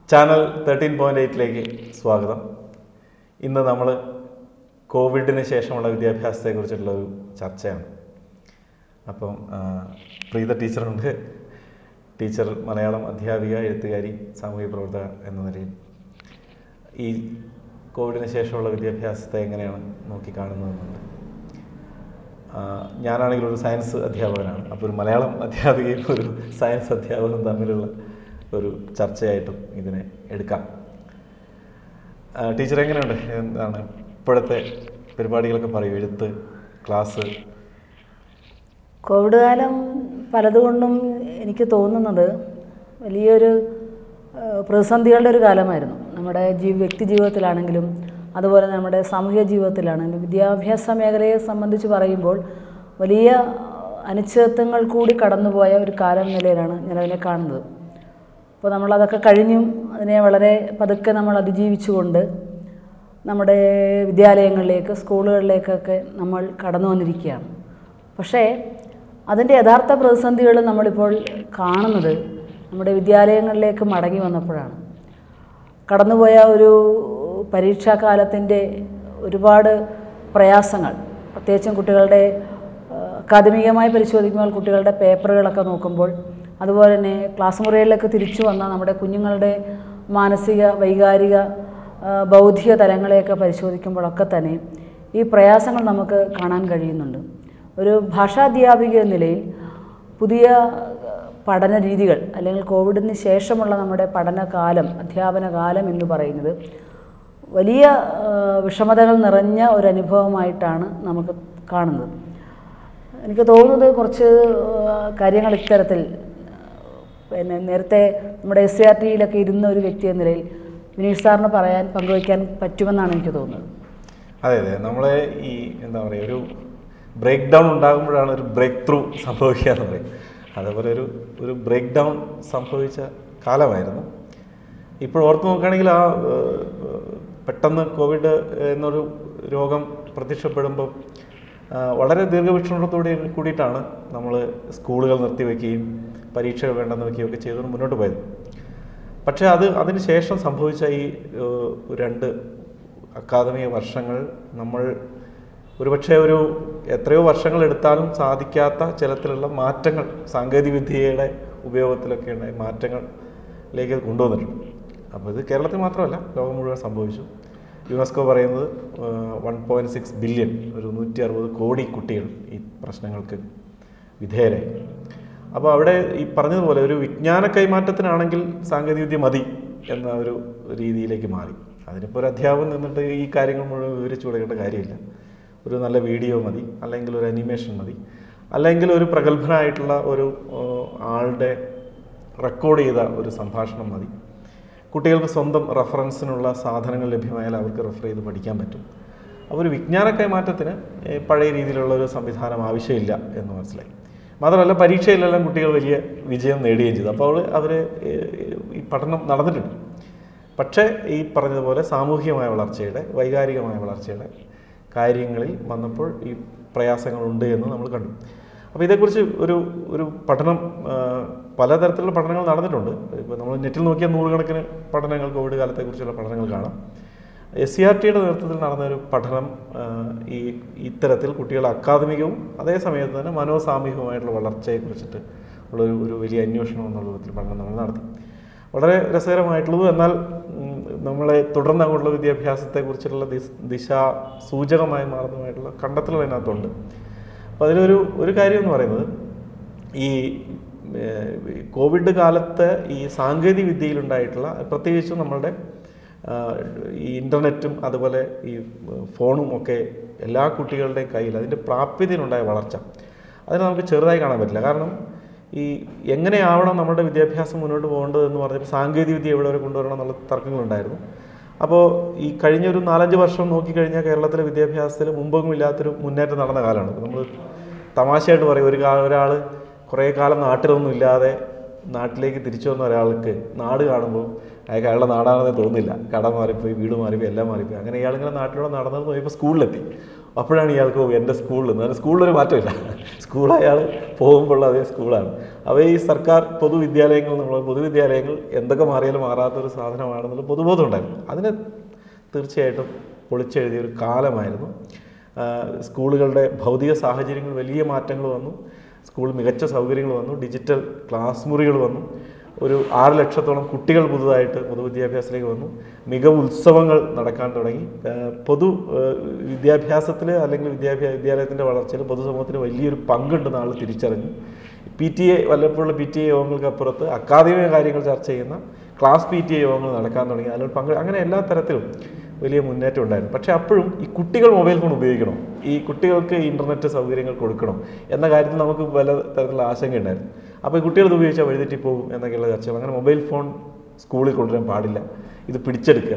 Channel thirteen point എയ്റ്റിലേക്ക് സ്വാഗതം ഇന്ന് നമ്മൾ കോവിഡിന് ശേഷമുള്ള വിദ്യാഭ്യാസത്തെക്കുറിച്ചുള്ള ഒരു ചർച്ചയാണ് അപ്പം ആ, പ്രീത ടീച്ചറുണ്ട് ടീച്ചർ മലയാളം അധ്യാപിക എഴുത്തുകാരി സാമൂഹിക പ്രവർത്തക എന്ന നിലയിൽ ഈ കോവിഡിന് ശേഷമുള്ള വിദ്യാഭ്യാസത്തെ എങ്ങനെയാണ് നോക്കിക്കാണുന്നതെന്നുണ്ട് ആ, ഞാനാണെങ്കിൽ ഒരു സയൻസ് അധ്യാപകനാണ് അപ്പോൾ ഒരു മലയാളം അധ്യാപികയും ഒരു സയൻസ് അധ്യാപകനും തമ്മിലുള്ള ഒരു ചർച്ചയായിട്ടും ഇതിനെ എടുക്കാം ആ, ടീച്ചർ എങ്ങനെയുണ്ട് എന്താണ് ഇപ്പോഴത്തെ പരിപാടികളൊക്കെ പറയൂ എഴുത്ത് ക്ലാസ് കോവിഡ് കാലം പലതുകൊണ്ടും എനിക്ക് തോന്നുന്നത് വലിയൊരു ആ, പ്രതിസന്ധികളുടെ ഒരു കാലമായിരുന്നു നമ്മുടെ ജീ വ്യക്തി ജീവിതത്തിലാണെങ്കിലും അതുപോലെ നമ്മുടെ സാമൂഹിക ജീവിതത്തിലാണെങ്കിലും വിദ്യാഭ്യാസ മേഖലയെ സംബന്ധിച്ച് പറയുമ്പോൾ വലിയ അനിശ്ചിതത്വങ്ങൾ കൂടി കടന്നുപോയ ഒരു കാലം നിലയിലാണ് ഞാനതിനെ കാണുന്നത് അപ്പോൾ നമ്മളതൊക്കെ കഴിഞ്ഞും അതിനെ വളരെ പതുക്കെ നമ്മൾ അതിജീവിച്ചുകൊണ്ട് നമ്മുടെ വിദ്യാലയങ്ങളിലേക്ക് സ്കൂളുകളിലേക്കൊക്കെ നമ്മൾ കടന്നു വന്നിരിക്കുകയാണ് പക്ഷേ അതിൻ്റെ യഥാർത്ഥ പ്രതിസന്ധികൾ നമ്മളിപ്പോൾ കാണുന്നത് നമ്മുടെ വിദ്യാലയങ്ങളിലേക്ക് മടങ്ങി വന്നപ്പോഴാണ് കടന്നുപോയ ഒരു പരീക്ഷാകാലത്തിൻ്റെ ഒരുപാട് പ്രയാസങ്ങൾ പ്രത്യേകിച്ചും കുട്ടികളുടെ ആ, അക്കാദമികമായി പരിശോധിക്കുമ്പോൾ കുട്ടികളുടെ പേപ്പറുകളൊക്കെ നോക്കുമ്പോൾ അതുപോലെ തന്നെ ക്ലാസ് മുറികളിലേക്ക് തിരിച്ചു വന്ന നമ്മുടെ കുഞ്ഞുങ്ങളുടെ മാനസിക വൈകാരിക ആ, ബൗദ്ധിക തലങ്ങളെയൊക്കെ പരിശോധിക്കുമ്പോഴൊക്കെ തന്നെ ഈ പ്രയാസങ്ങൾ നമുക്ക് കാണാൻ കഴിയുന്നുണ്ട് ഒരു ഭാഷാധ്യാപിക എന്ന നിലയിൽ പുതിയ പഠന രീതികൾ അല്ലെങ്കിൽ കോവിഡിന് ശേഷമുള്ള നമ്മുടെ പഠനകാലം അധ്യാപന കാലം എന്ന് പറയുന്നത് വലിയ ആ, വിഷമതകൾ നിറഞ്ഞ ഒരു അനുഭവമായിട്ടാണ് നമുക്ക് കാണുന്നത് എനിക്ക് തോന്നുന്നത് കുറച്ച് ആ, കാര്യങ്ങൾ ഇത്തരത്തിൽ പിന്നെ നേരത്തെ നമ്മുടെ എസ് സി ആർ ടിയിലൊക്കെ ഇരുന്ന ഒരു വ്യക്തി എന്ന നിലയിൽ വിനീഷ് സാറിന് പറയാൻ പങ്കുവയ്ക്കാൻ പറ്റുമെന്നാണ് എനിക്ക് തോന്നുന്നത് അതെ അതെ നമ്മളെ ഈ എന്താ പറയുക ഒരു ബ്രേക്ക് ഡൗൺ ഉണ്ടാകുമ്പോഴാണ് ഒരു ബ്രേക്ക് ത്രൂ സംഭവിക്കുക എന്ന് പറയും അതേപോലെ ഒരു ഒരു ബ്രേക്ക് ഡൗൺ സംഭവിച്ച കാലമായിരുന്നു ഇപ്പോൾ ഓർത്ത് നോക്കുകയാണെങ്കിൽ ആ ഏഹ്, പെട്ടെന്ന് കോവിഡ് എന്നൊരു രോഗം പ്രത്യക്ഷപ്പെടുമ്പോൾ ആ, വളരെ ദീർഘവീക്ഷണത്തോടെ കൂടിയിട്ടാണ് നമ്മൾ സ്കൂളുകൾ നിർത്തിവെക്കുകയും പരീക്ഷകൾ വേണ്ടെന്ന് വെക്കുകയും ഒക്കെ ചെയ്തുകൊണ്ട് മുന്നോട്ട് പോയത് പക്ഷേ അത് അതിന് ശേഷം സംഭവിച്ച ഈ ഏഹ്, രണ്ട് അക്കാദമിക വർഷങ്ങൾ നമ്മൾ ഒരുപക്ഷെ ഒരു എത്രയോ വർഷങ്ങൾ എടുത്താലും സാധിക്കാത്ത ചിലത്തിലുള്ള മാറ്റങ്ങൾ സാങ്കേതികവിദ്യയുടെ ഉപയോഗത്തിലൊക്കെ ഉണ്ടായ മാറ്റങ്ങളിലേക്ക് അത് കൊണ്ടുവന്നിട്ടുണ്ട് അപ്പോൾ ഇത് കേരളത്തിൽ മാത്രമല്ല ലോകം മുഴുവൻ സംഭവിച്ചു യുനെസ്കോ പറയുന്നത് വൺ പോയിൻറ്റ് സിക്സ് ബില്യൺ ഒരു നൂറ്റി അറുപത് കോടി കുട്ടികൾ ഈ പ്രശ്നങ്ങൾക്ക് വിധേയരായി അപ്പോൾ അവിടെ ഈ പറഞ്ഞതുപോലെ ഒരു വിജ്ഞാന കൈമാറ്റത്തിനാണെങ്കിൽ സാങ്കേതികവിദ്യ മതി എന്ന ഒരു രീതിയിലേക്ക് മാറി അതിനിപ്പോൾ ഒരു അധ്യാപകൻ നിന്നിട്ട് ഈ കാര്യങ്ങൾ മുഴുവൻ വിവരിച്ചു കൊടുക്കേണ്ട കാര്യമില്ല ഒരു നല്ല വീഡിയോ മതി അല്ലെങ്കിൽ ഒരു അനിമേഷൻ മതി അല്ലെങ്കിൽ ഒരു പ്രഗത്ഭനായിട്ടുള്ള ഒരു ഓ, ആളുടെ റെക്കോർഡ് ചെയ്ത ഒരു സംഭാഷണം മതി കുട്ടികൾക്ക് സ്വന്തം റെഫറൻസിനുള്ള സാധനങ്ങൾ ലഭ്യമായാൽ അവർക്ക് റെഫർ ചെയ്ത് പഠിക്കാൻ പറ്റും അപ്പോൾ ഒരു വിജ്ഞാന കൈമാറ്റത്തിന് ഏഹ്, പഴയ രീതിയിലുള്ള ഒരു സംവിധാനം ആവശ്യമില്ല എന്ന് മനസ്സിലായി മാത്രമല്ല പരീക്ഷയിലെല്ലാം കുട്ടികൾ വലിയ വിജയം നേടുകയും ചെയ്തു അപ്പോൾ അവർ ഈ പഠനം നടന്നിട്ടുണ്ട് പക്ഷേ ഈ പറഞ്ഞതുപോലെ സാമൂഹികമായ വളർച്ചയുടെ വൈകാരികമായ വളർച്ചയുടെ കാര്യങ്ങളിൽ വന്നപ്പോൾ ഈ പ്രയാസങ്ങളുണ്ട് എന്ന് നമ്മൾ കണ്ടു അപ്പോൾ ഇതേക്കുറിച്ച് ഒരു ഒരു പഠനം ആ, പലതരത്തിലുള്ള പഠനങ്ങൾ നടന്നിട്ടുണ്ട് ഇപ്പോൾ നമ്മൾ നെറ്റിൽ നോക്കിയാൽ നൂറുകണക്കിന് പഠനങ്ങൾ കോവിഡ് കാലത്തെക്കുറിച്ചുള്ള പഠനങ്ങൾ കാണാം എസ് സി ആർ ടിയുടെ നേതൃത്വത്തിൽ നടന്ന ഒരു പഠനം ആ, ഈ ഇത്തരത്തിൽ കുട്ടികളുടെ അക്കാദമികവും അതേ സമയത്ത് തന്നെ മനോസാമൂഹികവുമായിട്ടുള്ള വളർച്ചയെക്കുറിച്ചിട്ട് ഉള്ള ഒരു ഒരു വലിയ അന്വേഷണം എന്നുള്ള വിധത്തിൽ പഠനം നമ്മൾ നടത്തി വളരെ രസകരമായിട്ടുള്ളതും എന്നാൽ ഉം, നമ്മളെ തുടർന്ന് അങ്ങോട്ടുള്ള വിദ്യാഭ്യാസത്തെക്കുറിച്ചുള്ള ദിശ ദിശ സൂചകമായി മാറുന്നതുമായിട്ടുള്ള കണ്ടെത്തലുകൾ അതിനകത്തുണ്ട് അപ്പോൾ അതിലൊരു ഒരു കാര്യം എന്ന് പറയുന്നത് ഈ ഏഹ്, കോവിഡ് കാലത്ത് ഈ സാങ്കേതിക വിദ്യയിലുണ്ടായിട്ടുള്ള പ്രത്യേകിച്ചും നമ്മളുടെ ആഹ്, ഈ ഇൻ്റർനെറ്റും അതുപോലെ ഈ ഫോണും ഒക്കെ എല്ലാ കുട്ടികളുടെയും കയ്യിൽ അതിൻ്റെ പ്രാപ്യതയിലുണ്ടായ വളർച്ച അതിനെ നമുക്ക് ചെറുതായി കാണാൻ പറ്റില്ല കാരണം ഈ എങ്ങനെയാവണം നമ്മുടെ വിദ്യാഭ്യാസം മുന്നോട്ട് പോകേണ്ടത് എന്ന് പറഞ്ഞപ്പോൾ സാങ്കേതിക വിദ്യ എവിടെ വരെ കൊണ്ടുവരണം എന്നുള്ള തർക്കങ്ങളുണ്ടായിരുന്നു അപ്പോൾ ഈ കഴിഞ്ഞ ഒരു നാലഞ്ച് വർഷം നോക്കിക്കഴിഞ്ഞാൽ കേരളത്തിലെ വിദ്യാഭ്യാസത്തിൽ മുമ്പൊന്നും ഇല്ലാത്തൊരു മുന്നേറ്റം നടന്ന കാലമാണ് നമ്മൾ തമാശയായിട്ട് പറയും ഒരു കാ ഒരാൾ കുറേ കാലം നാട്ടിലൊന്നും ഇല്ലാതെ നാട്ടിലേക്ക് തിരിച്ചു വന്ന ഒരാൾക്ക് നാട് കാണുമ്പോൾ അയാൾക്ക് അയാളുടെ നാടാണെന്ന് തോന്നില്ല കട മാറിപ്പോയി വീട് മാറിപ്പോയി എല്ലാം മാറിപ്പോയി അങ്ങനെ ഇയാളിങ്ങനെ നാട്ടിലൂടെ നടന്നത് നോക്കിയപ്പോൾ സ്കൂളിലെത്തി അപ്പോഴാണ് ഇയാൾക്ക് ഓ, എൻ്റെ സ്കൂളിൽ നിന്ന് സ്കൂളിലൊരു മാറ്റമില്ല സ്കൂൾ അയാൾ പോകുമ്പോഴുള്ള അതേ സ്കൂളാണ് അപ്പോൾ ഈ സർക്കാർ പൊതുവിദ്യാലയങ്ങൾ നമ്മൾ പൊതുവിദ്യാലയങ്ങൾ എന്തൊക്കെ മാറിയാലും മാറാത്തൊരു സാധനമാണെന്നുള്ള പൊതുബോധം ഉണ്ടായിരുന്നു അതിനെ തീർച്ചയായിട്ടും പൊളിച്ചെഴുതിയ ഒരു കാലമായിരുന്നു ആ, സ്കൂളുകളുടെ ഭൗതിക സാഹചര്യങ്ങൾ വലിയ മാറ്റങ്ങൾ വന്നു സ്കൂൾ മികച്ച സൗകര്യങ്ങൾ വന്നു ഡിജിറ്റൽ ക്ലാസ് മുറികൾ വന്നു ഒരു ആറ് ലക്ഷത്തോളം കുട്ടികൾ പുതുതായിട്ട് പൊതുവിദ്യാഭ്യാസത്തിലേക്ക് വന്നു മികവ് ഉത്സവങ്ങൾ നടക്കാൻ തുടങ്ങി ആ, പൊതു വിദ്യാഭ്യാസത്തിൽ അല്ലെങ്കിൽ വിദ്യാഭ്യാസ വിദ്യാലയത്തിൻ്റെ വളർച്ചയിൽ പൊതുസമൂഹത്തിന് വലിയൊരു പങ്കുണ്ടെന്ന് ആൾ തിരിച്ചറിഞ്ഞു പി ടി എ വല്ലപ്പോഴുള്ള പി ടി എ യോഗങ്ങൾക്ക് അപ്പുറത്ത് അക്കാദമിക കാര്യങ്ങൾ ചർച്ച ചെയ്യുന്ന ക്ലാസ് പി ടി എ യോഗങ്ങൾ നടക്കാൻ തുടങ്ങി അതിൽ പങ്ക് അങ്ങനെ എല്ലാ തരത്തിലും വലിയ മുന്നേറ്റം ഉണ്ടായിരുന്നു പക്ഷേ അപ്പോഴും ഈ കുട്ടികൾ മൊബൈൽ ഫോൺ ഉപയോഗിക്കണം ഈ കുട്ടികൾക്ക് ഇൻ്റർനെറ്റ് സൗകര്യങ്ങൾ കൊടുക്കണം എന്ന കാര്യത്തിൽ നമുക്ക് പല തരത്തിലുള്ള ആശങ്കയുണ്ടായിരുന്നു അപ്പോൾ ഈ കുട്ടികൾ ഇത് ഉപയോഗിച്ചാൽ വഴിതെറ്റി പോകും എന്നൊക്കെയുള്ള ചർച്ചകൾ അങ്ങനെ മൊബൈൽ ഫോൺ സ്കൂളിൽ കൊണ്ടുവരാൻ പാടില്ല ഇത് പിടിച്ചെടുക്കുക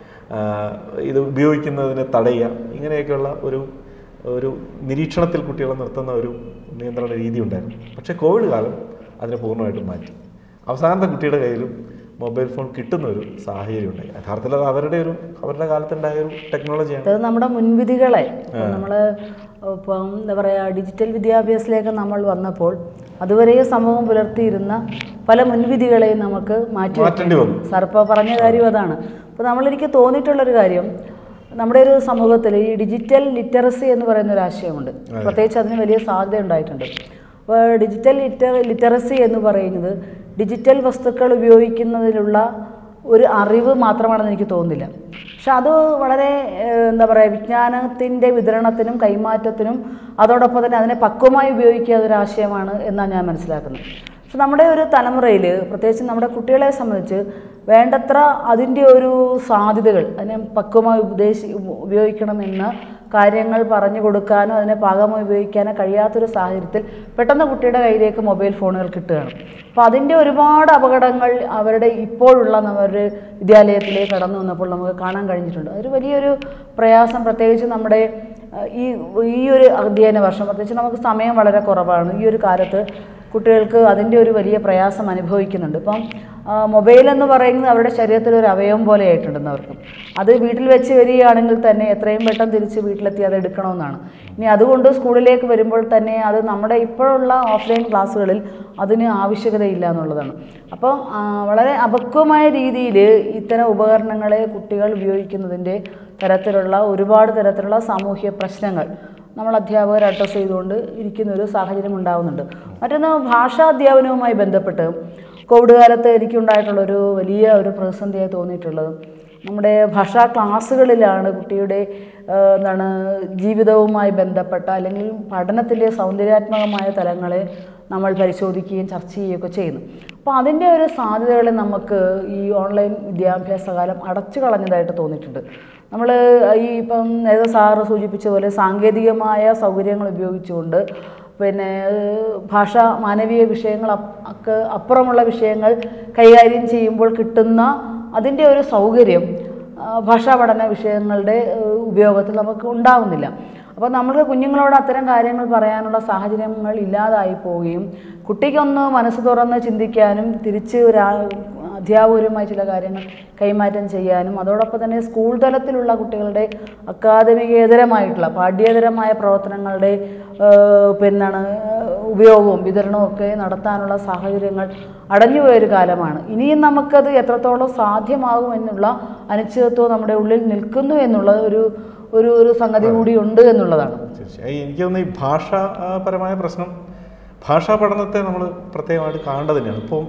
ആഹ് ഇത് ഉപയോഗിക്കുന്നതിനെ തടയുക ഇങ്ങനെയൊക്കെയുള്ള ഒരു ഒരു നിരീക്ഷണത്തിൽ കുട്ടികളെ നിർത്തുന്ന ഒരു നിയന്ത്രണ രീതി ഉണ്ടായിരുന്നു പക്ഷേ കോവിഡ് കാലം അതിനെ പൂർണ്ണമായിട്ടും മാറ്റി അവസാനത്തെ കുട്ടിയുടെ കയ്യിലും മൊബൈൽ ഫോൺ കിട്ടുന്ന ഒരു സാഹചര്യം ഉണ്ടായി യഥാർത്ഥത്തിൽ അത് അവരുടെ ഒരു അവരുടെ കാലത്തുണ്ടായ ഒരു ടെക്നോളജിയാണ് അത് നമ്മുടെ മുൻവിധികളെ നമ്മൾ ഇപ്പം എന്താ പറയുക ഡിജിറ്റൽ വിദ്യാഭ്യാസത്തിലേക്ക് നമ്മൾ വന്നപ്പോൾ അതുവരെ സമൂഹം പുലർത്തിയിരുന്ന പല മുൻവിധികളെയും നമുക്ക് മാറ്റി മാറ്റേണ്ടി വന്നു സർപ്പ പറഞ്ഞ കാര്യം അതാണ് അപ്പോൾ നമ്മളെനിക്ക് തോന്നിയിട്ടുള്ളൊരു കാര്യം നമ്മുടെ ഒരു സമൂഹത്തിൽ ഈ ഡിജിറ്റൽ ലിറ്ററസി എന്ന് പറയുന്ന ഒരു ആശയമുണ്ട് പ്രത്യേകിച്ച് അതിന് വലിയ സാധ്യത ഉണ്ടായിട്ടുണ്ട് അപ്പോൾ ഡിജിറ്റൽ ലിറ്റർ ലിറ്ററസി എന്ന് പറയുന്നത് ഡിജിറ്റൽ വസ്തുക്കൾ ഉപയോഗിക്കുന്നതിലുള്ള ഒരു അറിവ് മാത്രമാണെന്ന് എനിക്ക് തോന്നുന്നില്ല പക്ഷെ അത് വളരെ ഏഹ്, എന്താ പറയുക വിജ്ഞാനത്തിൻ്റെ വിതരണത്തിനും കൈമാറ്റത്തിനും അതോടൊപ്പം തന്നെ അതിനെ പക്വമായി ഉപയോഗിക്കുക അതൊരു ആശയമാണ് എന്നാണ് ഞാൻ മനസ്സിലാക്കുന്നത് പക്ഷെ നമ്മുടെ ഒരു തലമുറയിൽ പ്രത്യേകിച്ച് നമ്മുടെ കുട്ടികളെ സംബന്ധിച്ച് വേണ്ടത്ര അതിൻ്റെ ഒരു സാധ്യതകൾ അതിനെ പക്വമായി ഉപദേശി ഉപയോഗിക്കണമെന്ന കാര്യങ്ങൾ പറഞ്ഞു കൊടുക്കാനോ അതിനെ പാകമായി ഉപയോഗിക്കാനോ കഴിയാത്തൊരു സാഹചര്യത്തിൽ പെട്ടെന്ന് കുട്ടിയുടെ കയ്യിലേക്ക് മൊബൈൽ ഫോണുകൾ കിട്ടുകയാണ് അപ്പോൾ അതിൻ്റെ ഒരുപാട് അപകടങ്ങൾ അവരുടെ ഇപ്പോഴുള്ള നമ്മുടെ വിദ്യാലയത്തിലേക്ക് കടന്നു വന്നപ്പോൾ നമുക്ക് കാണാൻ കഴിഞ്ഞിട്ടുണ്ട് അതൊരു വലിയൊരു പ്രയാസം പ്രത്യേകിച്ച് നമ്മുടെ അഹ്, ഈ ഈ ഒരു അധ്യയന വർഷം പ്രത്യേകിച്ച് നമുക്ക് സമയം വളരെ കുറവാണ് ഈ ഒരു കാലത്ത് കുട്ടികൾക്ക് അതിൻ്റെ ഒരു വലിയ പ്രയാസം അനുഭവിക്കുന്നുണ്ട് ഇപ്പം ആ, മൊബൈൽ എന്ന് പറയുന്നത് അവരുടെ ശരീരത്തിൽ ഒരു അവയവം പോലെ ആയിട്ടുണ്ടെന്ന് അവർക്ക് അത് വീട്ടിൽ വെച്ച് വരികയാണെങ്കിൽ തന്നെ എത്രയും പെട്ടെന്ന് തിരിച്ച് വീട്ടിലെത്തി അത് എടുക്കണമെന്നാണ് ഇനി അതുകൊണ്ട് സ്കൂളിലേക്ക് വരുമ്പോൾ തന്നെ അത് നമ്മുടെ ഇപ്പോഴുള്ള ഓഫ്ലൈൻ ക്ലാസ്സുകളിൽ അതിന് ആവശ്യകതയില്ല എന്നുള്ളതാണ് അപ്പോൾ ആ, വളരെ അപക്വമായ രീതിയിൽ ഇത്തരം ഉപകരണങ്ങളെ കുട്ടികൾ ഉപയോഗിക്കുന്നതിൻ്റെ തരത്തിലുള്ള ഒരുപാട് തരത്തിലുള്ള സാമൂഹ്യ പ്രശ്നങ്ങൾ നമ്മൾ അധ്യാപകർ അഡ്രസ്സ് ചെയ്തുകൊണ്ട് ഇരിക്കുന്ന ഒരു സാഹചര്യം ഉണ്ടാകുന്നുണ്ട് മറ്റൊന്ന് ഭാഷാ അധ്യാപനവുമായി ബന്ധപ്പെട്ട് കോവിഡ് കാലത്ത് എനിക്കുണ്ടായിട്ടുള്ളൊരു വലിയ ഒരു പ്രതിസന്ധിയായി തോന്നിയിട്ടുള്ളത് നമ്മുടെ ഭാഷാ ക്ലാസ്സുകളിലാണ് കുട്ടിയുടെ ആ, എന്താണ് ജീവിതവുമായി ബന്ധപ്പെട്ട അല്ലെങ്കിൽ പഠനത്തിൻ്റെ സൗന്ദര്യാത്മകമായ തലങ്ങളെ നമ്മൾ പരിശോധിക്കുകയും ചർച്ച ചെയ്യുകയൊക്കെ ചെയ്യുന്നു അപ്പോൾ അതിൻ്റെ ഒരു സാധ്യതകളെ നമുക്ക് ഈ ഓൺലൈൻ വിദ്യാഭ്യാസ കാലം അടച്ചു കളഞ്ഞതായിട്ട് തോന്നിയിട്ടുണ്ട് നമ്മൾ ഈ ഇപ്പം നേരത്തെ സാറ് സൂചിപ്പിച്ച പോലെ സാങ്കേതികമായ സൗകര്യങ്ങൾ ഉപയോഗിച്ചുകൊണ്ട് പിന്നെ ഏഹ്, ഭാഷ മാനവീയ വിഷയങ്ങൾ അപ്പ് ഒക്കെ അപ്പുറമുള്ള വിഷയങ്ങൾ കൈകാര്യം ചെയ്യുമ്പോൾ കിട്ടുന്ന അതിൻ്റെ ഒരു സൗകര്യം ആ, ഭാഷാ പഠന വിഷയങ്ങളുടെ ഏഹ്, ഉപയോഗത്തിൽ നമുക്ക് ഉണ്ടാവുന്നില്ല അപ്പോൾ നമ്മൾ കുഞ്ഞുങ്ങളോട് അത്തരം കാര്യങ്ങൾ പറയാനുള്ള സാഹചര്യങ്ങൾ ഇല്ലാതായി പോവുകയും കുട്ടിക്കൊന്ന് മനസ്സ് തുറന്ന് ചിന്തിക്കാനും തിരിച്ച് ഒരാ അധ്യാപകരുമായി ചില കാര്യങ്ങൾ കൈമാറ്റം ചെയ്യാനും അതോടൊപ്പം തന്നെ സ്കൂൾ തലത്തിലുള്ള കുട്ടികളുടെ അക്കാദമികേതരമായിട്ടുള്ള പാഠ്യേതരമായ പ്രവർത്തനങ്ങളുടെ ഏഹ്, പിന്നാണ് ഉപയോഗവും വിതരണവും ഒക്കെ നടത്താനുള്ള സാഹചര്യങ്ങൾ അടഞ്ഞുപോയൊരു കാലമാണ് ഇനിയും നമുക്കത് എത്രത്തോളം സാധ്യമാകുമെന്നുള്ള അനിശ്ചിതത്വം നമ്മുടെ ഉള്ളിൽ നിൽക്കുന്നു എന്നുള്ള ഒരു ഒരു ഒരു സംഗതി കൂടി ഉണ്ട് എന്നുള്ളതാണ് തീർച്ചയായും എനിക്ക് തോന്നുന്നു ഈ ഭാഷാപരമായ പ്രശ്നം ഭാഷാ പഠനത്തെ നമ്മൾ പ്രത്യേകമായിട്ട് കാണേണ്ടത് തന്നെയാണ് ഇപ്പം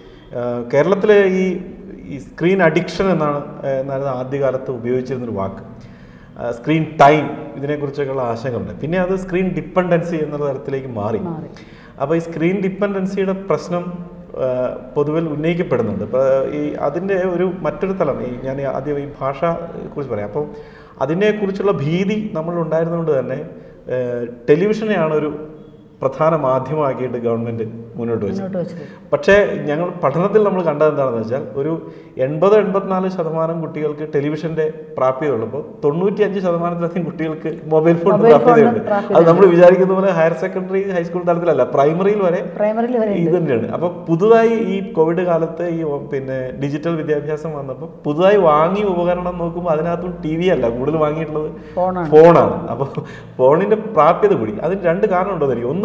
കേരളത്തിൽ ഈ ഈ സ്ക്രീൻ അഡിക്ഷൻ എന്നാണ് ആ, എന്നായിരുന്നു ആദ്യകാലത്ത് ഉപയോഗിച്ചിരുന്നൊരു വാക്ക് സ്ക്രീൻ ടൈം ഇതിനെക്കുറിച്ചൊക്കെയുള്ള ആശങ്കയുണ്ട് പിന്നെ അത് സ്ക്രീൻ ഡിപ്പെൻഡൻസി എന്നുള്ള തരത്തിലേക്ക് മാറി മാറി അപ്പോൾ ഈ സ്ക്രീൻ ഡിപ്പെൻഡൻസിയുടെ പ്രശ്നം ആ, പൊതുവിൽ ഉന്നയിക്കപ്പെടുന്നുണ്ട് ഇപ്പോൾ ഈ അതിൻ്റെ ഒരു മറ്റൊരു തലം ഈ ഞാൻ ആദ്യം ഈ ഭാഷ കുറിച്ച് പറയാം അപ്പോൾ അതിനെക്കുറിച്ചുള്ള ഭീതി നമ്മൾ ഉണ്ടായിരുന്നുകൊണ്ട് തന്നെ ആ, ടെലിവിഷനെയാണ് ഒരു പ്രധാന മാധ്യമമാക്കിയിട്ട് ഗവൺമെൻറ് മുന്നോട്ട് വെച്ചത് മുന്നോട്ട് വെച്ചത് പക്ഷേ ഞങ്ങൾ പഠനത്തിൽ നമ്മൾ കണ്ടത് എന്താണെന്ന് വെച്ചാൽ ഒരു എൺപത് എൺപത്തിനാല് ശതമാനം കുട്ടികൾക്ക് ടെലിവിഷന്റെ പ്രാപ്യതയുള്ളപ്പോൾ തൊണ്ണൂറ്റി അഞ്ച് ശതമാനത്തിലധികം കുട്ടികൾക്ക് മൊബൈൽ ഫോൺ മൊബൈൽ ഫോണിന് പ്രാപ്യതയുണ്ട് പ്രാപ്യത അത് നമ്മൾ വിചാരിക്കുന്ന പോലെ ഹയർ സെക്കൻഡറി ഹൈസ്കൂൾ തലത്തിലല്ല പ്രൈമറിയിൽ വരെ പ്രൈമറിയിൽ വരെ ഇത് തന്നെയാണ് അപ്പോൾ പുതുതായി ഈ കോവിഡ് കാലത്ത് ഈ ഒ- പിന്നെ ഡിജിറ്റൽ വിദ്യാഭ്യാസം വന്നപ്പോൾ പുതുതായി വാങ്ങിയ ഉപകരണം നോക്കുമ്പോൾ അതിനകത്തും ടി വി അല്ല കൂടുതൽ വാങ്ങിയിട്ടുള്ളത് ഫോണാണ് ഫോണാണ് അപ്പോൾ ഫോണിന്റെ പ്രാപ്യത കൂടി അതിന് രണ്ട് കാരണം ഉണ്ടോ എനിക്ക് ഒന്ന്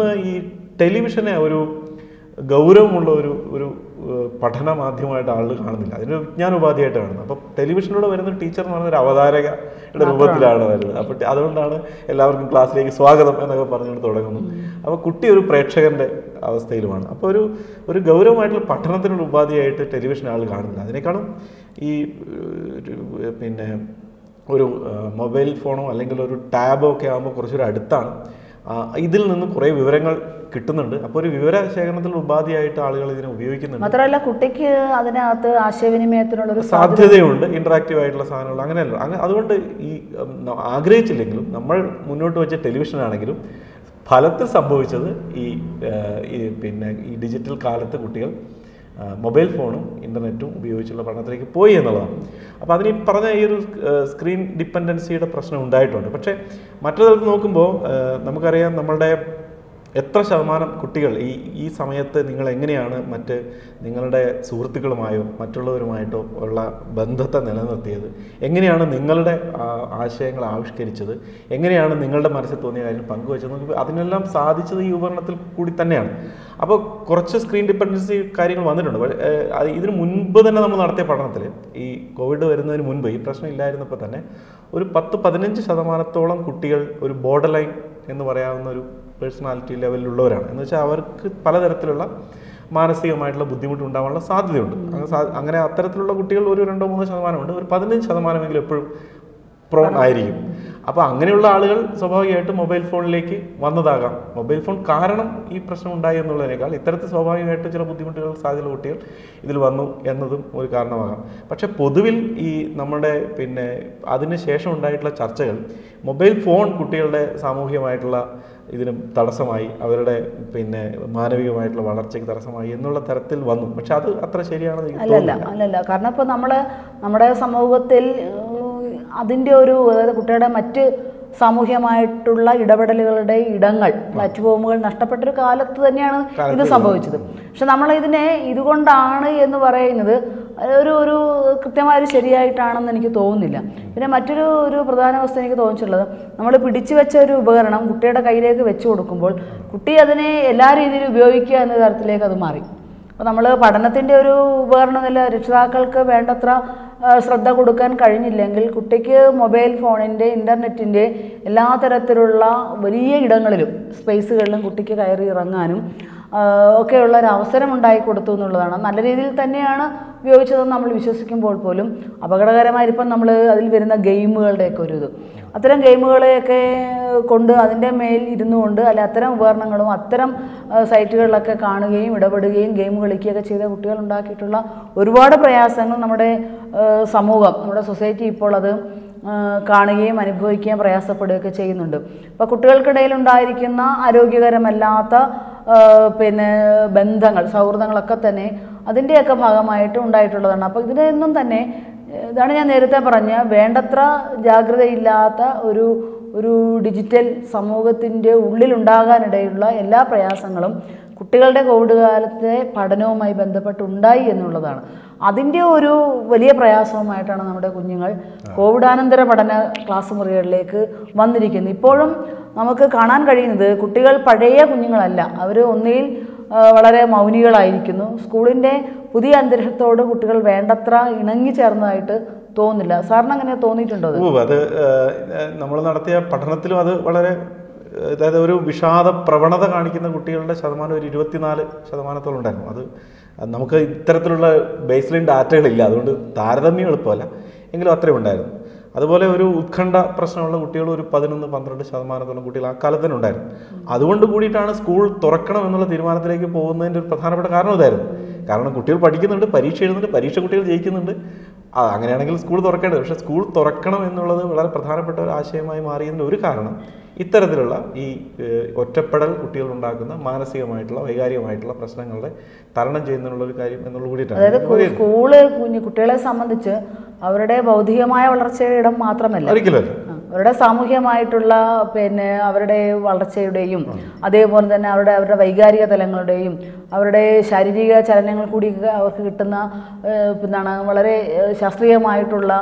ഒന്ന് ഈ ടെലിവിഷനെ ഒരു ഗൗരവമുള്ള ഒരു ഒരു ഏഹ്, പഠന മാധ്യമമായിട്ട് ആളുകൾ കാണുന്നില്ല അതിനൊരു വിജ്ഞാനോപാധിയായിട്ട് കാണുന്നത് അപ്പം ടെലിവിഷനിലൂടെ വരുന്ന ടീച്ചർ എന്ന് പറയുന്ന ഒരു അവതാരകയുടെ രൂപത്തിലാണ് വരുന്നത് അപ്പം അതുകൊണ്ടാണ് എല്ലാവർക്കും ക്ലാസ്സിലേക്ക് സ്വാഗതം എന്നൊക്കെ പറഞ്ഞുകൊണ്ട് തുടങ്ങുന്നു അപ്പോൾ കുട്ടി ഒരു പ്രേക്ഷകന്റെ അവസ്ഥയിലുമാണ് അപ്പോൾ ഒരു ഒരു ഗൗരവമായിട്ടുള്ള പഠനത്തിനുള്ള ഉപാധിയായിട്ട് ടെലിവിഷൻ ആൾ കാണുന്നില്ല അതിനേക്കാളും ഈ ഏഹ്, ഒരു, പിന്നെ ഒരു ഏഹ്, മൊബൈൽ ഫോണോ അല്ലെങ്കിൽ ഒരു ടാബോ ഒക്കെ ആകുമ്പോൾ കുറച്ചൊരു അടുത്താണ് ആ, ഇതിൽ നിന്ന് കുറേ വിവരങ്ങൾ കിട്ടുന്നുണ്ട് അപ്പോൾ ഒരു വിവര ശേഖരണത്തിലുള്ള ഉപാധിയായിട്ട് ആളുകൾ ഇതിനെ ഉപയോഗിക്കുന്നുണ്ട് മാത്രമല്ല കുട്ടിക്ക് അതിനകത്ത് ആശയവിനിമയത്തിനുള്ള ഒരു സാധ്യതയുണ്ട് ഇന്ററാക്റ്റീവ് ആയിട്ടുള്ള സാധനങ്ങൾ അങ്ങനെയല്ല അങ്ങനെ അതുകൊണ്ട് ഈ ഉം, ന- ആഗ്രഹിച്ചില്ലെങ്കിലും നമ്മൾ മുന്നോട്ട് വെച്ച ടെലിവിഷൻ ആണെങ്കിലും ഫലത്തിൽ സംഭവിച്ചത് ഈ ആ, ഈ പിന്നെ ഈ ഡിജിറ്റൽ കാലത്ത് കുട്ടികൾ ആ, മൊബൈൽ ഫോണും ഇൻ്റർനെറ്റും ഉപയോഗിച്ചുള്ള പഠനത്തിലേക്ക് പോയി എന്നുള്ളതാണ് അപ്പോൾ അതിന് ഈ പറഞ്ഞ ഈ ഒരു ആ, സ്ക്രീൻ ഡിപ്പെൻഡൻസിയുടെ പ്രശ്നം ഉണ്ടായിട്ടുണ്ട് പക്ഷേ മറ്റൊരു തലത്തിൽ നോക്കുമ്പോൾ ആ, നമുക്കറിയാം നമ്മളുടെ എത്ര ശതമാനം കുട്ടികൾ ഈ ഈ സമയത്ത് നിങ്ങൾ എങ്ങനെയാണ് മറ്റ് നിങ്ങളുടെ സുഹൃത്തുക്കളുമായോ മറ്റുള്ളവരുമായിട്ടോ ഉള്ള ബന്ധത്തെ നിലനിർത്തിയത് എങ്ങനെയാണ് നിങ്ങളുടെ ആ, ആശയങ്ങൾ ആവിഷ്കരിച്ചത് എങ്ങനെയാണ് നിങ്ങളുടെ മനസ്സിൽ തോന്നിയ കാര്യം പങ്കുവച്ചത് നമുക്ക് അതിനെല്ലാം സാധിച്ചത് ഈ ഉപകരണത്തിൽ കൂടി തന്നെയാണ് അപ്പോൾ കുറച്ച് സ്ക്രീൻ ഡിപ്പെൻഡൻസി കാര്യങ്ങൾ വന്നിട്ടുണ്ട് പക്ഷേ ഏഹ്, അത് ഇതിന് മുൻപ് തന്നെ നമ്മൾ നടത്തിയ പഠനത്തിൽ ഈ കോവിഡ് വരുന്നതിന് മുൻപ് ഈ പ്രശ്നം ഇല്ലായിരുന്നപ്പോൾ തന്നെ ഒരു പത്ത് പതിനഞ്ച് ശതമാനത്തോളം കുട്ടികൾ ഒരു ബോർഡർ ലൈൻ എന്ന് പറയാവുന്ന ഒരു പേഴ്സണാലിറ്റി ലെവലിലുള്ളവരാണ് എന്ന് വെച്ചാൽ അവർക്ക് പലതരത്തിലുള്ള മാനസികമായിട്ടുള്ള ബുദ്ധിമുട്ട് ഉണ്ടാവാനുള്ള സാധ്യതയുണ്ട് അങ്ങനെ സാ- അങ്ങനെ അത്തരത്തിലുള്ള കുട്ടികൾ ഒരു രണ്ടോ മൂന്നോ ശതമാനമുണ്ട് ഒരു പതിനഞ്ച് ശതമാനമെങ്കിലും എപ്പോഴും പ്രോൺ ആയിരിക്കും അപ്പോൾ അങ്ങനെയുള്ള ആളുകൾ സ്വാഭാവികമായിട്ടും മൊബൈൽ ഫോണിലേക്ക് വന്നതാകാം മൊബൈൽ ഫോൺ കാരണം ഈ പ്രശ്നം ഉണ്ടായി എന്നുള്ളതിനേക്കാൾ ഇത്തരത്തിൽ സ്വാഭാവികമായിട്ടും ചില ബുദ്ധിമുട്ടുകൾ സാധ്യതയുള്ള കുട്ടികൾ ഇതിൽ വന്നു എന്നതും ഒരു കാരണമാകാം പക്ഷേ പൊതുവിൽ ഈ നമ്മുടെ പിന്നെ അതിന് ശേഷം ഉണ്ടായിട്ടുള്ള ചർച്ചകൾ മൊബൈൽ ഫോൺ കുട്ടികളുടെ സാമൂഹികമായിട്ടുള്ള ഇതിന് തടസ്സമായി അവരുടെ പിന്നെ മാനവികമായിട്ടുള്ള വളർച്ചയ്ക്ക് തടസ്സമായി എന്നുള്ള തരത്തിൽ വന്നു പക്ഷെ അത് അത്ര ശരിയാണെന്ന് എനിക്ക് അല്ലല്ല തോന്നുന്നില്ല അല്ലല്ല കാരണം ഇപ്പോൾ നമ്മൾ നമ്മുടെ സമൂഹത്തിൽ ഏഹ്, അതിൻ്റെ ഒരു അതായത് കുട്ടിയുടെ മറ്റ് സാമൂഹ്യമായിട്ടുള്ള ഇടപെടലുകളുടെ ഇടങ്ങൾ പ്ലാറ്റ്ഫോമുകൾ നഷ്ടപ്പെട്ടൊരു കാലത്ത് തന്നെയാണ് ഇത് സംഭവിച്ചത് പക്ഷെ നമ്മൾ ഇതിനെ ഇതുകൊണ്ടാണ് എന്ന് പറയുന്നത് ഒരു ഒരു കൃത്യമായ ഒരു ശരിയായിട്ടാണെന്ന് എനിക്ക് തോന്നുന്നില്ല പിന്നെ മറ്റൊരു ഒരു പ്രധാന വസ്തു എനിക്ക് തോന്നിച്ചിട്ടുള്ളത് നമ്മൾ പിടിച്ചു വെച്ച ഒരു ഉപകരണം കുട്ടിയുടെ കയ്യിലേക്ക് വെച്ച് കൊടുക്കുമ്പോൾ കുട്ടി അതിനെ എല്ലാ രീതിയിലും ഉപയോഗിക്കുക എന്ന തരത്തിലേക്ക് അത് മാറി അപ്പോൾ നമ്മൾ പഠനത്തിൻ്റെ ഒരു ഉപകരണം നില രക്ഷിതാക്കൾക്ക് വേണ്ടത്ര ആ, ശ്രദ്ധ കൊടുക്കാൻ കഴിഞ്ഞില്ലെങ്കിൽ കുട്ടിക്ക് മൊബൈൽ ഫോണിൻ്റെ ഇൻ്റർനെറ്റിൻ്റെ എല്ലാ തരത്തിലുള്ള വലിയ ഇടങ്ങളിലും സ്പേസുകളിലും കുട്ടിക്ക് കയറി ഇറങ്ങാനും ആ, ഒക്കെയുള്ള ഒരു അവസരം ഉണ്ടായി കൊടുത്തു എന്നുള്ളതാണ് നല്ല രീതിയിൽ തന്നെയാണ് ഉപയോഗിച്ചതെന്ന് നമ്മൾ വിശ്വസിക്കുമ്പോൾ പോലും അപകടകരമായി ഇപ്പം നമ്മൾ അതിൽ വരുന്ന ഗെയിമുകളുടെയൊക്കെ ഒരു ഇത് അത്തരം ഗെയിമുകളെയൊക്കെ കൊണ്ട് അതിൻ്റെ മേൽ ഇരുന്നു കൊണ്ട് അല്ല അത്തരം ഉപകരണങ്ങളും അത്തരം ആ, സൈറ്റുകളിലൊക്കെ കാണുകയും ഇടപെടുകയും ഗെയിം കളിക്കുകയൊക്കെ ചെയ്ത കുട്ടികൾ ഉണ്ടാക്കിയിട്ടുള്ള ഒരുപാട് പ്രയാസങ്ങൾ നമ്മുടെ ആ, സമൂഹം നമ്മുടെ സൊസൈറ്റി ഇപ്പോൾ അത് ആ, കാണുകയും അനുഭവിക്കുകയും പ്രയാസപ്പെടുകയൊക്കെ ചെയ്യുന്നുണ്ട് അപ്പോൾ കുട്ടികൾക്കിടയിൽ ഉണ്ടായിരിക്കുന്ന ആരോഗ്യകരമല്ലാത്ത ആ, പിന്നെ ബന്ധങ്ങൾ സൗഹൃദങ്ങളൊക്കെ തന്നെ അതിൻ്റെയൊക്കെ ഭാഗമായിട്ട് ഉണ്ടായിട്ടുള്ളതാണ് അപ്പോൾ ഇതിനൊന്നും തന്നെ ഏഹ്, ഇതാണ് ഞാൻ നേരത്തെ പറഞ്ഞ വേണ്ടത്ര ജാഗ്രതയില്ലാത്ത ഒരു ഒരു ഡിജിറ്റൽ സമൂഹത്തിൻ്റെ ഉള്ളിലുണ്ടാകാനിടയുള്ള എല്ലാ പ്രയാസങ്ങളും കുട്ടികളുടെ കോവിഡ് കാലത്തെ പഠനവുമായി ബന്ധപ്പെട്ട് ഉണ്ടായി എന്നുള്ളതാണ് അതിൻ്റെ ഒരു വലിയ പ്രയാസവുമായിട്ടാണ് നമ്മുടെ കുഞ്ഞുങ്ങൾ കോവിഡാനന്തര പഠന ക്ലാസ് മുറികളിലേക്ക് വന്നിരിക്കുന്നത് ഇപ്പോഴും നമുക്ക് കാണാൻ കഴിയുന്നത് കുട്ടികൾ പഴയ കുഞ്ഞുങ്ങളല്ല അവർ ഒന്നിൽ ആ, വളരെ മൗനികളായിരിക്കുന്നു സ്കൂളിൻ്റെ പുതിയ അന്തരീക്ഷത്തോട് കുട്ടികൾ വേണ്ടത്ര ഇണങ്ങി ചേർന്നതായിട്ട് തോന്നുന്നില്ല സാറിന് അങ്ങനെ തോന്നിയിട്ടുണ്ടോ അത് ഓ അത് നമ്മൾ നടത്തിയ പഠനത്തിലും അത് വളരെ ഏഹ്, അതായത് ഒരു വിഷാദ പ്രവണത കാണിക്കുന്ന കുട്ടികളുടെ ശതമാനം ഒരു ഇരുപത്തിനാല് ശതമാനത്തോളം ഉണ്ടായിരുന്നു അത് അത് നമുക്ക് ഇത്തരത്തിലുള്ള ബേസ് ലൈൻ ഡാറ്റകളില്ല അതുകൊണ്ട് താരതമ്യം എളുപ്പമല്ല എങ്കിലും അത്രയും ഉണ്ടായിരുന്നു അതുപോലെ ഒരു ഉത്കണ്ഠ പ്രശ്നമുള്ള കുട്ടികൾ ഒരു പതിനൊന്ന് പന്ത്രണ്ട് ശതമാനത്തോളം കുട്ടികൾ ആ കാലത്ത് തന്നെ ഉണ്ടായിരുന്നു അതുകൊണ്ട് കൂടിയിട്ടാണ് സ്കൂൾ തുറക്കണം എന്നുള്ള തീരുമാനത്തിലേക്ക് പോകുന്നതിൻ്റെ ഒരു പ്രധാനപ്പെട്ട കാരണം ഇതായിരുന്നു കാരണം കുട്ടികൾ പഠിക്കുന്നുണ്ട് പരീക്ഷ എഴുതുന്നുണ്ട് പരീക്ഷ കുട്ടികൾ ജയിക്കുന്നുണ്ട് ആ അങ്ങനെയാണെങ്കിൽ സ്കൂൾ തുറക്കേണ്ടത് പക്ഷേ സ്കൂൾ തുറക്കണം എന്നുള്ളത് വളരെ പ്രധാനപ്പെട്ട ഒരു ആശയമായി മാറിയതിൻ്റെ ഒരു കാരണം ഇത്തരത്തിലുള്ള ഈ ഏഹ്, ഒറ്റപ്പെടൽ കുട്ടികൾ ഉണ്ടാക്കുന്ന മാനസികമായിട്ടുള്ള വൈകാരികമായിട്ടുള്ള പ്രശ്നങ്ങളെ തരണം ചെയ്യുന്നതിനുള്ള ഒരു കാര്യം എന്നുള്ള അതായത് കൂടിയിട്ടാണ് കു- സ്കൂള് കുഞ്ഞു കുട്ടികളെ സംബന്ധിച്ച് അവരുടെ ഭൗതികമായ വളർച്ചയുടെ ഇടം മാത്രമല്ല ഒരിക്കലല്ല ആ, അവരുടെ സാമൂഹ്യമായിട്ടുള്ള പിന്നെ അവരുടെ വളർച്ചയുടെയും അതേപോലെ തന്നെ അവരുടെ അവരുടെ വൈകാരിക തലങ്ങളുടെയും അവരുടെ ശാരീരിക ചലനങ്ങൾ കൂടി അവർക്ക് കിട്ടുന്ന ഏഹ്, എന്താണ് വളരെ ഏഹ്, ശാസ്ത്രീയമായിട്ടുള്ള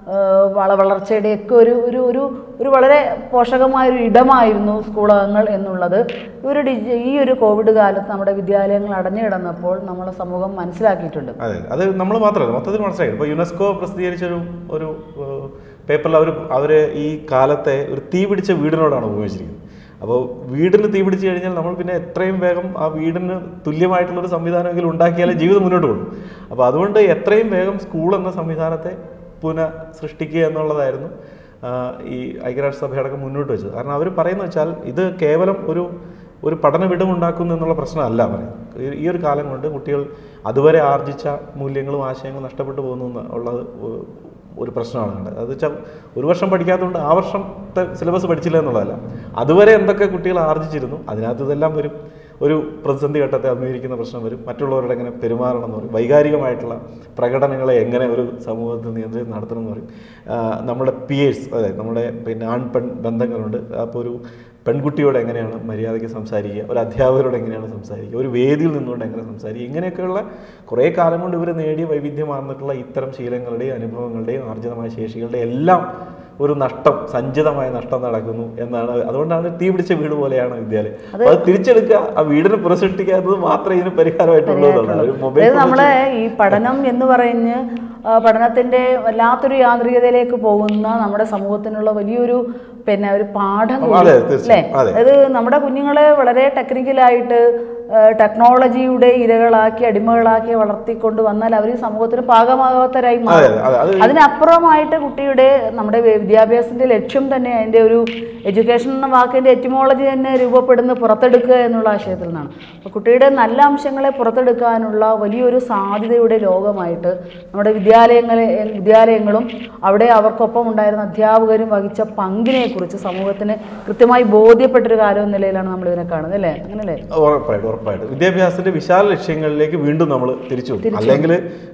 ഏഹ് വള വളർച്ചയുടെയൊക്കെ ഒരു ഒരു ഒരു ഒരു വളരെ പോഷകമായ ഒരു ഇടമായിരുന്നു സ്കൂളകങ്ങൾ എന്നുള്ളത് ഈ ഒരു ഡിജി ഈ ഒരു കോവിഡ് കാലത്ത് നമ്മുടെ വിദ്യാലയങ്ങൾ അടഞ്ഞു കിടന്നപ്പോൾ നമ്മളെ സമൂഹം മനസ്സിലാക്കിയിട്ടുണ്ട് അതെ അത് നമ്മൾ മാത്രമല്ല മൊത്തത്തിൽ മനസ്സിലായി ഇപ്പോൾ യുനെസ്കോ പ്രസിദ്ധീകരിച്ചൊരു ഒരു പേപ്പറിൽ അവർ അവർ ഈ കാലത്തെ ഒരു തീ പിടിച്ച വീടിനോടാണ് ഉപയോഗിച്ചിരിക്കുന്നത് അപ്പോൾ വീടിന് തീ പിടിച്ചു കഴിഞ്ഞാൽ നമ്മൾ പിന്നെ എത്രയും വേഗം ആ വീടിന് തുല്യമായിട്ടുള്ള ഒരു സംവിധാനമെങ്കിലും ഉണ്ടാക്കിയാലേ ജീവിതം മുന്നോട്ട് പോകും അപ്പോൾ അതുകൊണ്ട് എത്രയും വേഗം സ്കൂൾ എന്ന സംവിധാനത്തെ പുനഃ സൃഷ്ടിക്കുക എന്നുള്ളതായിരുന്നു ആ, ഈ ഐക്യരാഷ്ട്രസഭയടക്കം മുന്നോട്ട് വെച്ചത് കാരണം അവർ പറയുന്നത് വെച്ചാൽ ഇത് കേവലം ഒരു ഒരു പഠന വിടവുണ്ടാക്കുന്നു എന്നുള്ള പ്രശ്നമല്ല പറയുന്നത് ഈ- ഈ ഒരു കാലം കൊണ്ട് കുട്ടികൾ അതുവരെ ആർജിച്ച മൂല്യങ്ങളും ആശയങ്ങളും നഷ്ടപ്പെട്ടു പോകുന്നു എന്ന് ഉള്ളത് ഒ- ഒരു പ്രശ്നമാണ് കണ്ടത് അത് വെച്ചാൽ ഒരു വർഷം പഠിക്കാത്തതുകൊണ്ട് ആ വർഷത്തെ സിലബസ് പഠിച്ചില്ല എന്നുള്ളതല്ല അതുവരെ എന്തൊക്കെ കുട്ടികൾ ആർജിച്ചിരുന്നു അതിനകത്ത് ഇതെല്ലാം വരും ഒരു പ്രതിസന്ധി ഘട്ടത്തെ അഭിമുഖീകരിക്കുന്ന പ്രശ്നം വരും മറ്റുള്ളവരോട് എങ്ങനെ പെരുമാറണം എന്ന് പറയും വൈകാരികമായിട്ടുള്ള പ്രകടനങ്ങളെ എങ്ങനെ ഒരു സമൂഹത്തിൽ നിയന്ത്രിച്ച് നടത്തണം എന്ന് പറയും ആ, നമ്മുടെ പിയേഴ്സ് അതെ നമ്മുടെ പിന്നെ ആൺ പെൺ ബന്ധങ്ങളുണ്ട് അപ്പോൾ ഒരു പെൺകുട്ടിയോട് എങ്ങനെയാണ് മര്യാദയ്ക്ക് സംസാരിക്കുക ഒരു അധ്യാപകരോട് എങ്ങനെയാണ് സംസാരിക്കുക ഒരു വേദിയിൽ നിന്നുകൊണ്ട് എങ്ങനെ സംസാരിക്കുക ഇങ്ങനെയൊക്കെയുള്ള കുറേ കാലം കൊണ്ട് ഇവർ നേടിയ വൈവിധ്യമാർന്നിട്ടുള്ള ഇത്തരം ശീലങ്ങളുടെയും അനുഭവങ്ങളുടെയും ആർജിതമായ ശേഷികളുടെയും എല്ലാം ഒരു നഷ്ടം സഞ്ചിതമായ നഷ്ടം നടക്കുന്നു എന്നാണ് അതുകൊണ്ടാണ് തീ പിടിച്ച വീട് പോലെയാണ് വിദ്യാലയം അപ്പോൾ അത് തിരിച്ചെടുക്കുക ആ വീടിനെ പുനഃസൃഷ്ടിക്കുക എന്നത് മാത്രമേ ഇതിന് പരിഹാരമായിട്ടുള്ളൂ എന്നുള്ളതാണ്. ഒരു മൊബൈൽ അതായത് നമ്മളെ ഈ പഠനം എന്ന് പറഞ്ഞ് ആ, പഠനത്തിന്റെ വല്ലാത്തൊരു യാന്ത്രികതയിലേക്ക് പോകുന്ന നമ്മുടെ സമൂഹത്തിനുള്ള വലിയൊരു പിന്നെ ഒരു പാഠം കൂടി. അതെ, അല്ലേ തീർച്ചയായും. അതെ. അതായത് നമ്മുടെ കുഞ്ഞുങ്ങളെ വളരെ ടെക്നിക്കലായിട്ട് ആ, ടെക്നോളജിയുടെ ഇരകളാക്കി അടിമകളാക്കി വളർത്തിക്കൊണ്ട് വന്നാൽ അവർ ഈ സമൂഹത്തിന് പാകമാകാത്തവരായി അതെ മാറും അതെ അത് അതിനപ്പുറമായിട്ട് കുട്ടിയുടെ നമ്മുടെ വി- വിദ്യാഭ്യാസത്തിന്റെ ലക്ഷ്യം തന്നെ അതിന്റെ ഒരു എഡ്യൂക്കേഷൻ എന്ന വാക്കിന്റെ എറ്റിമോളജി തന്നെ രൂപപ്പെടുന്ന പുറത്തെടുക്കുക എന്നുള്ള ആശയത്തിൽ നിന്നാണ് അപ്പോൾ കുട്ടിയുടെ നല്ല അംശങ്ങളെ പുറത്തെടുക്കാനുള്ള വലിയൊരു സാധ്യതയുടെ ലോകമായിട്ട് നമ്മുടെ വിദ്യാലയങ്ങളെ വിദ്യാലയങ്ങളും അവിടെ അവർക്കൊപ്പം ഉണ്ടായിരുന്ന അധ്യാപകരും വഹിച്ച പങ്കിനെ കുറിച്ച് സമൂഹത്തിന് കൃത്യമായി ബോധ്യപ്പെട്ടൊരു കാര്യം എന്ന നിലയിലാണ് നമ്മൾ ഇതിനെ കാണുന്നത് അല്ലേ അങ്ങനല്ലേ ഉറപ്പായിട്ടും ഉറപ്പായിട്ടും വിദ്യാഭ്യാസത്തിന്റെ വിശാല ലക്ഷ്യങ്ങളിലേക്ക് വീണ്ടും നമ്മൾ തിരിച്ചു പോകും അല്ലെങ്കിൽ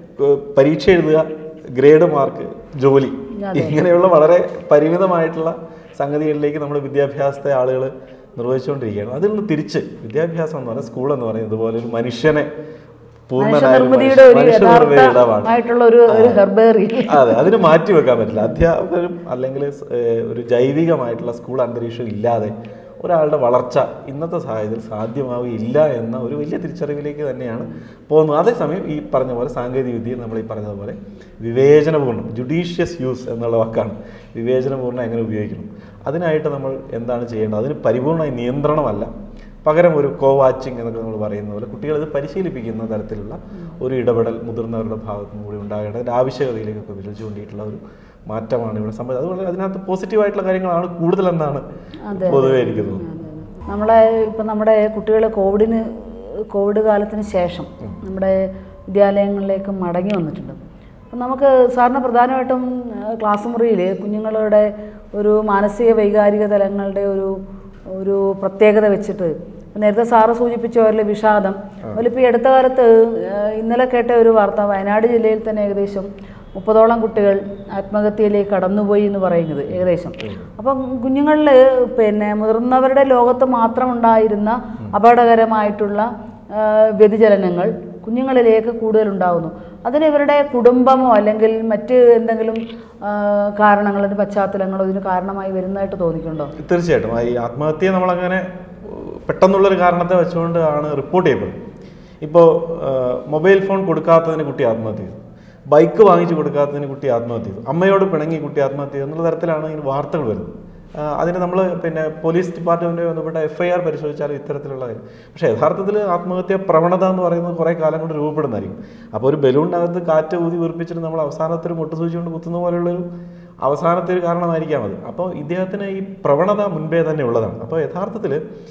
പരീക്ഷ എഴുതുക ഗ്രേഡ് മാർക്ക് ജോലി ഇങ്ങനെയുള്ള വളരെ പരിമിതമായിട്ടുള്ള സംഗതികളിലേക്ക് നമ്മുടെ വിദ്യാഭ്യാസത്തെ ആളുകൾ നിർവഹിച്ചുകൊണ്ടിരിക്കുകയാണ് അതിൽ നിന്ന് തിരിച്ച് വിദ്യാഭ്യാസം എന്ന് പറയുന്നത് സ്കൂൾ എന്ന് പറയുന്നത് ഇതുപോലെ ഒരു മനുഷ്യനെ പൂർണ്ണനായ ഒരു മനുഷ്യനിർമ്മിതിയുടെ ഒരു മനുഷ്യ- മനുഷ്യനിർമ്മിത ഇടമാണ് യഥാർത്ഥമായിട്ടുള്ള ഒരു ഒരു ഹെർബേറി അതെ അതിന് മാറ്റി വെക്കാൻ പറ്റില്ല അധ്യാപകരും അല്ലെങ്കിൽ സ്- ഏഹ് ഒരു ജൈവികമായിട്ടുള്ള സ്കൂൾ അന്തരീക്ഷം ഇല്ലാതെ ഒരാളുടെ വളർച്ച ഇന്നത്തെ സാഹചര്യത്തിൽ സാധ്യമാവുകയില്ല എന്ന ഒരു വലിയ തിരിച്ചറിവിലേക്ക് തന്നെയാണ് പോകുന്നത് അതേസമയം ഈ പറഞ്ഞ പോലെ സാങ്കേതിക വിദ്യ നമ്മൾ ഈ പറഞ്ഞതുപോലെ വിവേചനപൂർണ്ണം ജുഡീഷ്യസ് യൂസ് എന്നുള്ള വാക്കാണ് വിവേചനപൂർണ്ണം എങ്ങനെ ഉപയോഗിക്കണം അതിനായിട്ട് നമ്മൾ എന്താണ് ചെയ്യേണ്ടത് അതിന് പരിപൂർണ്ണ നിയന്ത്രണമല്ല പകരം ഒരു കോ വാച്ചിങ് എന്നൊക്കെ നമ്മൾ പറയുന്ന പോലെ കുട്ടികൾ ഇത് പരിശീലിപ്പിക്കുന്ന തരത്തിലുള്ള ഒരു ഇടപെടൽ മുതിർന്നവരുടെ ഭാഗത്തു നിന്ന് കൂടി ഉണ്ടാകേണ്ട അതിൻ്റെ ആവശ്യകതയിലേക്കൊക്കെ വിരൽ ചൂണ്ടിയിട്ടുള്ള ഒരു മാറ്റമാണ് ഇവിടെ സംഭവിച്ചത് അതുപോലെ അതിനകത്ത് പോസിറ്റീവായിട്ടുള്ള കാര്യങ്ങളാണ് കൂടുതലെന്നാണ് പൊതുവേ എനിക്ക് തോന്നുന്നത് നമ്മളെ ഇപ്പം നമ്മുടെ കുട്ടികൾ കോവിഡിന് കോവിഡ് കാലത്തിന് ശേഷം നമ്മുടെ വിദ്യാലയങ്ങളിലേക്ക് മടങ്ങി വന്നിട്ടുണ്ട് അപ്പം നമുക്ക് സാറിന് പ്രധാനമായിട്ടും ആ, ക്ലാസ് മുറിയിൽ കുഞ്ഞുങ്ങളുടെ ഒരു മാനസിക വൈകാരിക തലങ്ങളുടെ ഒരു ഒരു പ്രത്യേകത വെച്ചിട്ട് ഇപ്പം നേരത്തെ സാറ് സൂചിപ്പിച്ച പോലെ വിഷാദം അതുപോലെ ഇപ്പോൾ ഈ അടുത്ത കാലത്ത് ആ, ഇന്നലെ കേട്ട ഒരു വാർത്ത വയനാട് ജില്ലയിൽ തന്നെ ഏകദേശം മുപ്പതോളം കുട്ടികൾ ആത്മഹത്യയിലേക്ക് കടന്നുപോയി എന്ന് പറയുന്നത് ഏകദേശം അപ്പം കുഞ്ഞുങ്ങളിൽ പിന്നെ മുതിർന്നവരുടെ ലോകത്ത് മാത്രം ഉണ്ടായിരുന്ന അപകടകരമായിട്ടുള്ള ആ, വ്യതിചലനങ്ങൾ കുഞ്ഞുങ്ങളിലേക്ക് കൂടുതൽ ഉണ്ടാകുന്നു അതിന് ഇവരുടെ കുടുംബമോ അല്ലെങ്കിൽ മറ്റ് എന്തെങ്കിലും ആ, കാരണങ്ങളോ ഒരു പശ്ചാത്തലങ്ങളോ ഇതിന് കാരണമായി വരുന്നതായിട്ട് തോന്നിക്കുന്നുണ്ടോ തീർച്ചയായിട്ടും ആ ഈ ആത്മഹത്യയെ നമ്മളങ്ങനെ ഏഹ്, പെട്ടെന്നുള്ളൊരു കാരണത്തെ വെച്ചുകൊണ്ട് ആണ് റിപ്പോർട്ട് ചെയ്യപ്പെടുന്നത് ഇപ്പോൾ മൊബൈൽ ഫോൺ കൊടുക്കാത്തതിന് കുട്ടി ആത്മഹത്യ ചെയ്തു ബൈക്ക് വാങ്ങിച്ചു കൊടുക്കാത്തതിന് കുട്ടി ആത്മഹത്യ ചെയ്തു അമ്മയോട് പിണങ്ങി കുട്ടി ആത്മഹത്യ ചെയ്തു എന്നുള്ള തരത്തിലാണ് ഈ വാർത്തകൾ വരുന്നത് ആ, അതിന് നമ്മൾ പിന്നെ പോലീസ് ഡിപ്പാർട്ട്മെൻറ്റുമായി ബന്ധപ്പെട്ട എഫ് ഐ ആർ പരിശോധിച്ചാലും ഇത്തരത്തിലുള്ള കാര്യം പക്ഷേ യഥാർത്ഥത്തിൽ ആത്മഹത്യ പ്രവണത എന്ന് പറയുന്നത് കുറേ കാലം കൊണ്ട് രൂപപ്പെടുന്നതായിരിക്കും അപ്പോൾ ഒരു ബലൂണിനകത്ത് കാറ്റ് ഊതി വീർപ്പിച്ചിട്ട് നമ്മൾ അവസാനത്തിൽ മുട്ടുസൂചി കൊണ്ട് കുത്തുന്ന പോലെയുള്ളൊരു അവസാനത്തെ ഒരു കാരണമായിരിക്കാം അത് അപ്പോൾ ഇദ്ദേഹത്തിന് ഈ പ്രവണത മുൻപേ തന്നെ ഉള്ളതാണ് അപ്പോൾ യഥാർത്ഥത്തിൽ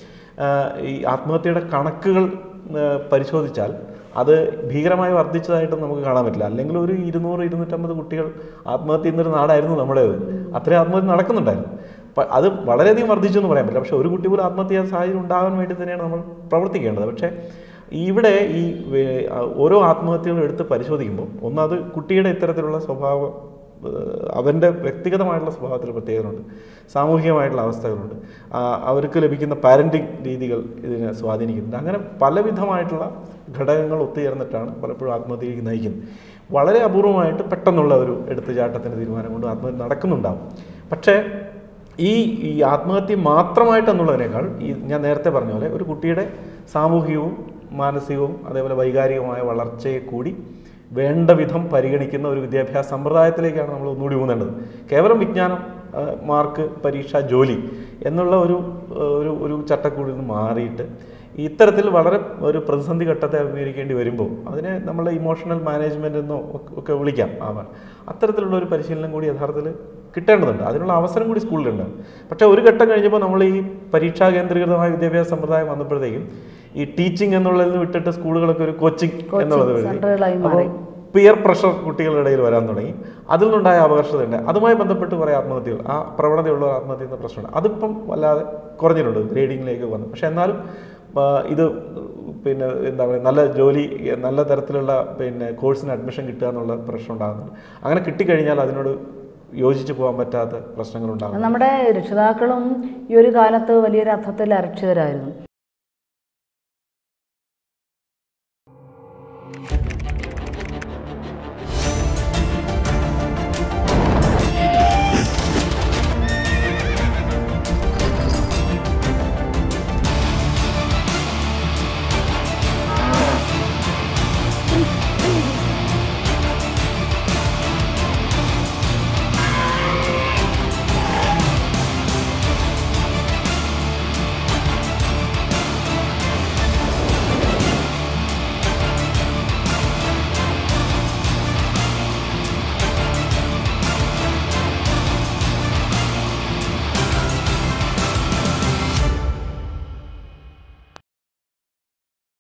ഈ ആത്മഹത്യയുടെ കണക്കുകൾ ആ, പരിശോധിച്ചാൽ അത് ഭീകരമായി വർദ്ധിച്ചതായിട്ട് നമുക്ക് കാണാൻ പറ്റില്ല അല്ലെങ്കിൽ ഒരു ഇരുന്നൂറ് ഇരുന്നൂറ്റമ്പത് കുട്ടികൾ ആത്മഹത്യ ചെയ്യുന്നൊരു നാടായിരുന്നു നമ്മുടേത് അത്രയും ആത്മഹത്യ നടക്കുന്നുണ്ടായിരുന്നു പ- അത് വളരെയധികം വർദ്ധിച്ചു എന്ന് പറയാൻ പറ്റില്ല പക്ഷേ ഒരു കുട്ടി പോലും ആത്മഹത്യ ചെയ്യാൻ സാഹചര്യം ഉണ്ടാകാൻ വേണ്ടി തന്നെയാണ് നമ്മൾ പ്രവർത്തിക്കേണ്ടത് പക്ഷേ ഇവിടെ ഈ വേ- ആ, ഓരോ ആത്മഹത്യകളും എടുത്ത് പരിശോധിക്കുമ്പോൾ ഒന്നത് കുട്ടിയുടെ ഇത്തരത്തിലുള്ള സ്വഭാവ ഏഹ്, അവൻ്റെ വ്യക്തിഗതമായിട്ടുള്ള സ്വഭാവത്തിൽ പ്രത്യേകതകളുണ്ട് സാമൂഹികമായിട്ടുള്ള അവസ്ഥകളുണ്ട് ആ, അവർക്ക് ലഭിക്കുന്ന പാരൻറ്റിങ് രീതികൾ ഇതിനെ സ്വാധീനിക്കുന്നുണ്ട് അങ്ങനെ പലവിധമായിട്ടുള്ള ഘടകങ്ങൾ ഒത്തുചേർന്നിട്ടാണ് പലപ്പോഴും ആത്മഹത്യയിലേക്ക് നയിക്കുന്നത് വളരെ അപൂർവമായിട്ട് പെട്ടെന്നുള്ള ഒരു എടുത്തുചാട്ടത്തിൻ്റെ തീരുമാനം കൊണ്ട് ആത്മഹത്യ നടക്കുന്നുണ്ടാവും പക്ഷേ ഈ ഈ ആത്മഹത്യ മാത്രമായിട്ടെന്നുള്ളതിനേക്കാൾ ഈ ഞാൻ നേരത്തെ പറഞ്ഞ പോലെ ഒരു കുട്ടിയുടെ സാമൂഹികവും മാനസികവും അതേപോലെ വൈകാരികമായ വളർച്ചയെ കൂടി വേണ്ട വിധം പരിഗണിക്കുന്ന ഒരു വിദ്യാഭ്യാസ സമ്പ്രദായത്തിലേക്കാണ് നമ്മൾ ഒന്നുകൂടി ഊന്നേണ്ടത് കേവലം വിജ്ഞാനം ആ, മാർക്ക് പരീക്ഷ ജോലി എന്നുള്ള ഒരു ആ, ഒരു ഒരു ചട്ടക്കൂടിൽ നിന്ന് മാറിയിട്ട് ഇത്തരത്തിൽ വളരെ ഒരു പ്രതിസന്ധി ഘട്ടത്തെ അഭിമുഖീകരിക്കേണ്ടി വരുമ്പോൾ അതിനെ നമ്മളെ ഇമോഷണൽ മാനേജ്മെൻ്റ് എന്നോ ഒക്കെ- ഒക്കെ വിളിക്കാം ആവാൻ അത്തരത്തിലുള്ള ഒരു പരിശീലനം കൂടി യഥാർത്ഥത്തിൽ കിട്ടേണ്ടതുണ്ട് അതിനുള്ള അവസരം കൂടി സ്കൂളിലുണ്ട് പക്ഷേ ഒരു ഘട്ടം കഴിഞ്ഞപ്പോൾ നമ്മൾ ഈ പരീക്ഷാ കേന്ദ്രീകൃതമായ വിദ്യാഭ്യാസ സമ്പ്രദായം വന്നപ്പോഴത്തേക്കും ഈ ടീച്ചിങ് എന്നുള്ളതിൽ നിന്ന് വിട്ടിട്ട് സ്കൂളുകളൊക്കെ ഒരു കോച്ചിങ് എന്നുള്ളത് വഴി സെന്ററുകളായി അപ്പോൾ മാറി പിയർ പ്രഷർ കുട്ടികളുടെ ഇടയിൽ വരാൻ തുടങ്ങി അതിൽ നിന്നുണ്ടായ അപകർഷതയുണ്ട് അതുമായി ബന്ധപ്പെട്ട് കുറേ ആത്മഹത്യകൾ ആ പ്രവണതയുള്ള ആത്മഹത്യ എന്ന പ്രശ്നമുണ്ട് അതിപ്പം വല്ലാതെ കുറഞ്ഞിട്ടുണ്ട് ഗ്രേഡിങ്ങിലേക്ക് വന്നു പക്ഷെ എന്നാലും ആ, ഇത് പിന്നെ എന്താ പറയുക നല്ല ജോലി നല്ല തരത്തിലുള്ള പിന്നെ കോഴ്സിന് അഡ്മിഷൻ കിട്ടുക എന്നുള്ള പ്രശ്നം ഉണ്ടാകുന്നുണ്ട് അങ്ങനെ കിട്ടിക്കഴിഞ്ഞാൽ അതിനോട് യോജിച്ച് പോകാൻ പറ്റാത്ത പ്രശ്നങ്ങൾ ഉണ്ടാകും നമ്മുടെ രക്ഷിതാക്കളും ഈ ഒരു കാലത്ത് വലിയൊരു അർത്ഥത്തിൽ അരക്ഷിതരായിരുന്നു